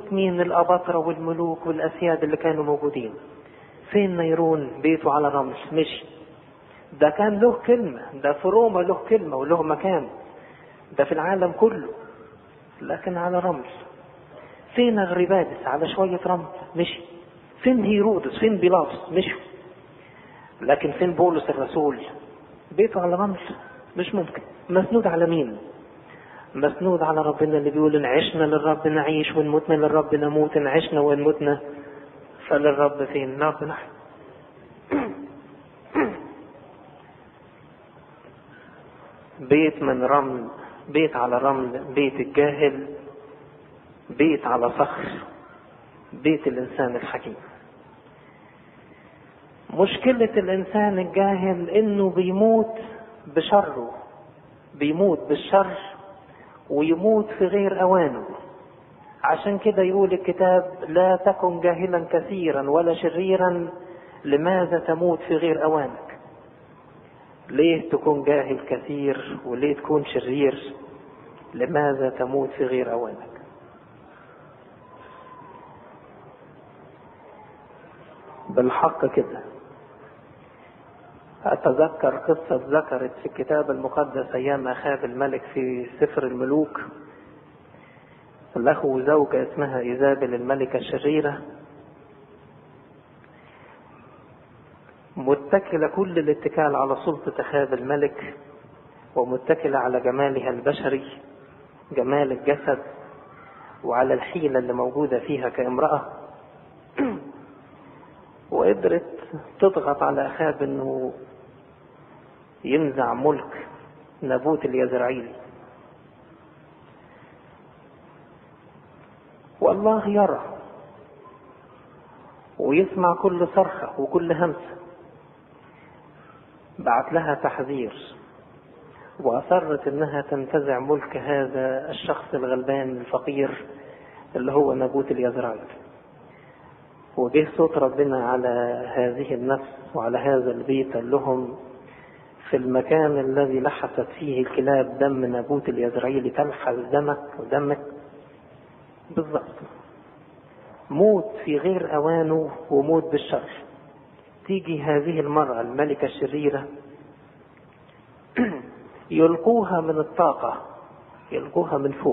بيوت مين الأباطرة والملوك والأسياد اللي كانوا موجودين فين نيرون بيته على رمل مشي ده كان له كلمة ده في روما له كلمة وله مكان ده في العالم كله لكن على رمل فين أغربادس على شوية رمل مشي فين هيرودس فين بيلاطس مشوا لكن فين بولس الرسول بيته على رمل مش ممكن مسنود على مين مسنود على ربنا اللي بيقول ان عشنا للرب نعيش وان متنا للرب نموت ان عشنا وان متنا فللرب فين نرد نحن بيت من رمل بيت على رمل بيت الجاهل بيت على صخر بيت الانسان الحكيم مشكلة الانسان الجاهل انه بيموت بشره بيموت بالشر ويموت في غير اوانه عشان كده يقول الكتاب لا تكن جاهلا كثيرا ولا شريرا لماذا تموت في غير اوانك ليه تكون جاهل كثير وليه تكون شرير لماذا تموت في غير اوانك بالحق كده أتذكر قصة ذكرت في الكتاب المقدس أيام أخاب الملك في سفر الملوك له زوجة اسمها إيزابل الملكة الشريرة متكلة كل الاتكال على سلطة أخاب الملك ومتكلة على جمالها البشري جمال الجسد وعلى الحيلة اللي موجودة فيها كامرأة وقدرت تضغط على أخاب أنه ينزع ملك نابوت اليزرعيلي والله يرى ويسمع كل صرخة وكل همسة بعت لها تحذير وأصرت إنها تنتزع ملك هذا الشخص الغلبان الفقير اللي هو نابوت اليزرعيلي وجه صوت ربنا على هذه النفس وعلى هذا البيت قال لهم في المكان الذي لحست فيه الكلاب دم نابوت اليزرعيلي تلحس دمك ودمك بالضبط موت في غير اوانه وموت بالشر تيجي هذه المرأة الملكة الشريرة يلقوها من الطاقة يلقوها من فوق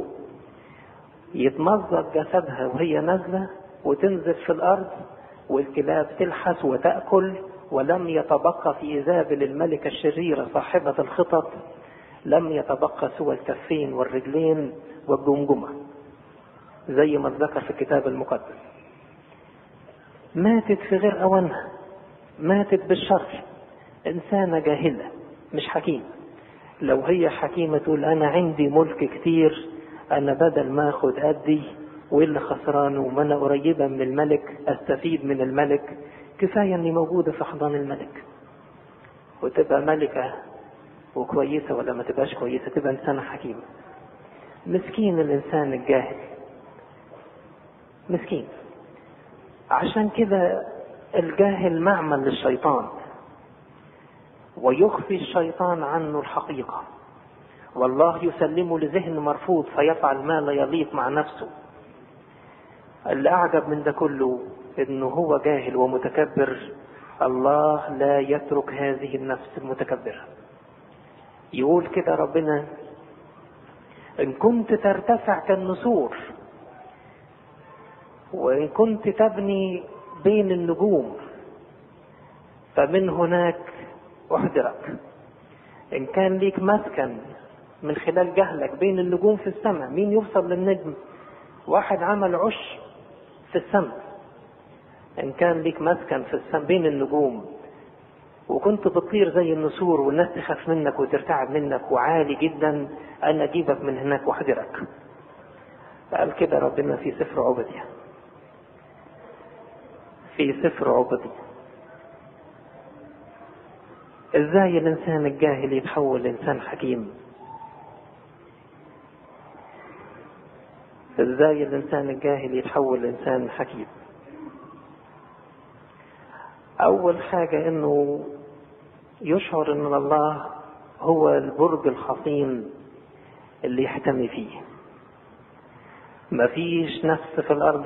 يتمزق جسدها وهي نازلة وتنزل في الأرض والكلاب تلحس وتأكل ولم يتبقى في إيزابل الملكة الشريرة صاحبة الخطط لم يتبقى سوى الكفين والرجلين والجمجمة زي ما ذكر في الكتاب المقدس ماتت في غير أوانها ماتت بالشر إنسانة جاهلة مش حكيم لو هي حكيمة تقول أنا عندي ملك كتير أنا بدل ما أخد أدي وإيه اللي خسران وما أنا قريبة من الملك أستفيد من الملك كفاية إني موجودة في حضان الملك وتبقى ملكة وكويسة ولا ما تبقاش كويسة تبقى إنسانة حكيمة مسكين الإنسان الجاهل مسكين عشان كده الجاهل معمل للشيطان ويخفي الشيطان عنه الحقيقة والله يسلمه لذهن مرفوض فيفعل ما لا يليق مع نفسه اللي أعجب من ده كله إنه هو جاهل ومتكبر الله لا يترك هذه النفس المتكبرة يقول كده ربنا إن كنت ترتفع كالنسور وإن كنت تبني بين النجوم فمن هناك أحضرك إن كان ليك مسكن من خلال جهلك بين النجوم في السماء مين يوصل للنجم واحد عمل عش في السماء إن كان ليك مسكن في السماء بين النجوم وكنت بتطير زي النسور والناس تخاف منك وترتعب منك وعالي جدا أنا أجيبك من هناك وأحضرك قال كده ربنا في سفر عبدية في سفر عبدية ازاي الانسان الجاهل يتحول لانسان حكيم ازاي الانسان الجاهل يتحول لانسان حكيم اول حاجة انه يشعر ان الله هو البرج الحصين اللي يحتمي فيه مفيش نفس في الارض